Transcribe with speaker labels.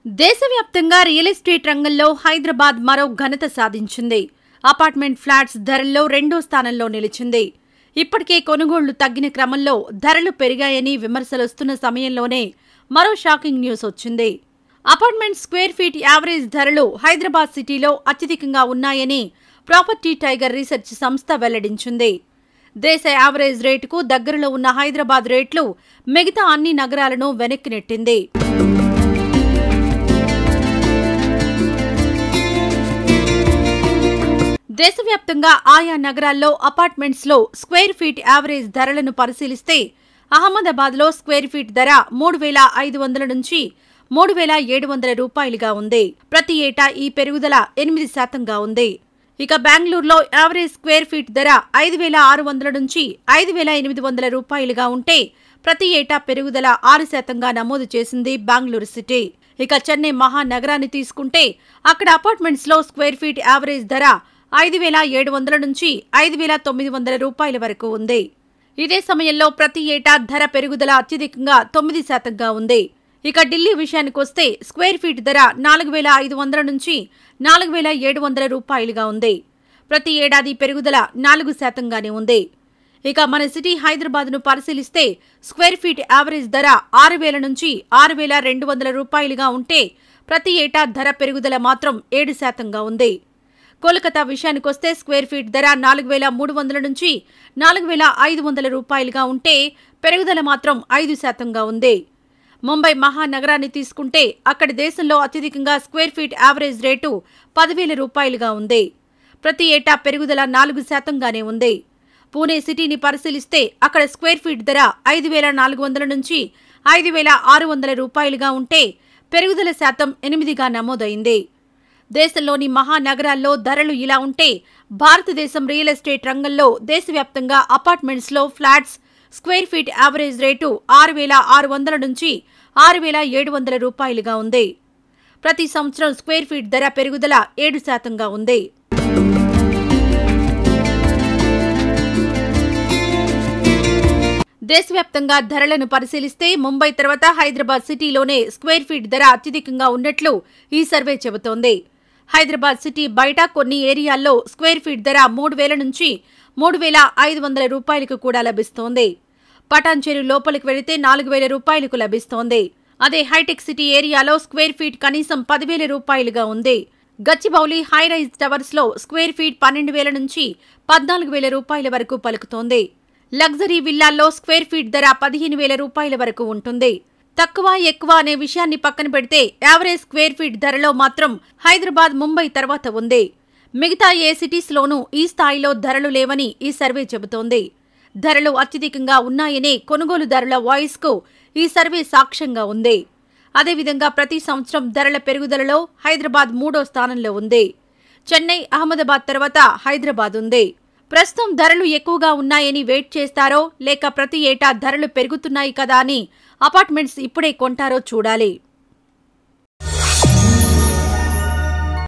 Speaker 1: దేశవ్యాప్తంగా real estate రంగంలో హైదరాబాద్ మరో ఘనత సాధించింది అపార్ట్మెంట్ ఫ్లాట్స్ ధరల్లో రెండో స్థానంలో నిలిచింది ఇప్పటికే కొనుగోళ్లు తగ్గిన క్రమంలో ధరలు పెరిగాయని విమర్శలొస్తున్న సమయంలోనే మరో షాకింగ్ న్యూస్ వచ్చింది అపార్ట్మెంట్ స్క్వేర్ ఫీట్ యావరేజ్ ధరలు హైదరాబాద్ సిటీలో అత్యధికంగా ఉన్నాయని ప్రాపర్టీ టైగర్ రీసెర్చ్ సంస్థ వెల్లడించింది దేశ యావరేజ్ రేటుకు దగ్గరలో ఉన్న హైదరాబాద్ రేట్లు మిగతా అన్ని నగరాలను వెనక్కి నెట్టింది దేశవ్యాప్తంగా ఆయా నగరాల్లో అపార్ట్మెంట్స్ లో స్క్వేర్ ఫీట్ యావరేజ్ ధరలను పరిశీలిస్తే అహ్మదాబాద్ లో స్క్వేర్ ఫీట్ ధర మూడు వేల ఐదు వందల నుంచి మూడు వేల ఏడు వందల రూపాయలుగా ఉంది ప్రతి ఏటా ఈ పెరుగుదల ఎనిమిది శాతంగా ఉంది ఇక బెంగళూరులో యావరేజ్ స్క్వేర్ ఫీట్ ధర ఐదు వేల ఆరు వందల నుంచి ఐదు వేల ఎనిమిది వందల రూపాయలుగా ఉంటే ప్రతి ఏటా పెరుగుదల ఆరు శాతంగా నమోదు చేసింది బెంగళూరు సిటీ ఇక చెన్నై మహానగరాన్ని తీసుకుంటే అక్కడ అపార్ట్మెంట్స్ లో స్క్వేర్ ఫీట్ యావరేజ్ ధర ఐదు వేల ఏడు వందల నుంచి ఐదు వేల తొమ్మిది వందల రూపాయల వరకు ఉంది ఇదే సమయంలో ప్రతి ఏటా ధర పెరుగుదల అత్యధికంగా తొమ్మిది శాతంగా ఉంది ఇక ఢిల్లీ విషయానికొస్తే స్క్వేర్ ఫీట్ ధర నాలుగు వేల ఐదు వందల నుంచి నాలుగు వేల ఏడు వందల రూపాయలుగా ఉంది ప్రతి ఏడాది పెరుగుదల నాలుగు శాతంగానే ఉంది ఇక మన సిటీ హైదరాబాద్ను పరిశీలిస్తే స్క్వేర్ ఫీట్ యావరేజ్ ధర ఆరు వేల నుంచి ఆరు వేల రెండు వందల రూపాయలుగా ఉంటే ప్రతి ఏటా ధర పెరుగుదల మాత్రం ఏడు శాతంగా ఉంది కోల్కతా విషయానికొస్తే స్క్వేర్ ఫీట్ ధర నాలుగు వేల మూడు వందల నుంచి నాలుగు వేల ఐదు వందల రూపాయలుగా ఉంటే పెరుగుదల మాత్రం ఐదు శాతంగా ఉంది ముంబై మహానగరాన్ని తీసుకుంటే అక్కడి దేశంలో అత్యధికంగా స్క్వేర్ ఫీట్ యావరేజ్ రేటు పదివేల రూపాయలుగా ఉంది ప్రతి ఏటా పెరుగుదల నాలుగు శాతంగానే ఉంది పూణే సిటీని పరిశీలిస్తే అక్కడ స్క్వేర్ ఫీట్ ధర ఐదు వేల నాలుగు వందల నుంచి ఐదు వేల ఆరు వందల రూపాయలుగా ఉంటే పెరుగుదల శాతం ఎనిమిదిగా నమోదైంది దేశంలోని మహానగరాల్లో ధరలు ఇలా ఉంటే భారతదేశం రియల్ ఎస్టేట్ రంగంలో దేశవ్యాప్తంగా అపార్ట్మెంట్స్లో flats square feet average rate ఆరు వేల ఆరు వందల నుంచి ఆరు వేల ఏడు వందల రూపాయలుగా ఉంది ప్రతి సంవత్సరం స్క్వేర్ ఫీట్ ధర పెరుగుదల ఏడు శాతంగా ఉంది దేశవ్యాప్తంగా ధరలను పరిశీలిస్తే ముంబై తర్వాత హైదరాబాద్ సిటీలోనే స్క్వేర్ ఫీట్ ధర అత్యధికంగా ఉన్నట్లు ఈ సర్వే చెబుతోంది హైదరాబాద్ సిటీ బయట కొన్ని ఏరియాల్లో స్క్వేర్ ఫీట్ ధర మూడు వేల నుంచి మూడు వేల ఐదు వందల రూపాయలకు కూడా లభిస్తోంది పటాన్చెరు లోపలికి వెళితే నాలుగు వేల రూపాయలకు లభిస్తోంది అదే హైటెక్ సిటీ ఏరియాలో స్క్వేర్ ఫీట్ కనీసం పదివేల రూపాయలుగా ఉంది గచ్చిబౌలి హైరైజ్ టవర్స్ లో స్క్వేర్ ఫీట్ పన్నెండు వేల నుంచి పద్నాలుగు వేల రూపాయల వరకు పలుకుతోంది లగ్జరీ విల్లాల్లో స్క్వేర్ ఫీట్ ధర పదిహేను వేల రూపాయల వరకు ఉంటుంది తక్కువ ఎక్కువ అనే విషయాన్ని పక్కన పెడితే యావరేజ్ స్క్వేర్ ఫీట్ ధరలో మాత్రం హైదరాబాద్ ముంబై తర్వాత ఉంది మిగతా ఏ సిటీస్లోనూ ఈ స్థాయిలో ధరలు లేవని ఈ సర్వే చెబుతోంది ధరలు అత్యధికంగా ఉన్నాయనే కొనుగోలుదారుల వాయిస్కు ఈ సర్వే సాక్ష్యంగా ఉంది అదేవిధంగా ప్రతి సంవత్సరం ధరల పెరుగుదలలో హైదరాబాద్ మూడో స్థానంలో ఉంది చెన్నై అహ్మదాబాద్ తర్వాత హైదరాబాద్ ఉంది ప్రస్తుతం ధరలు ఎక్కువగా ఉన్నాయని వెయిట్ చేస్తారో లేక ప్రతి ఏటా ధరలు పెరుగుతున్నాయి కదా అని అపార్ట్మెంట్స్ ఇప్పుడే కొంటారో చూడాలి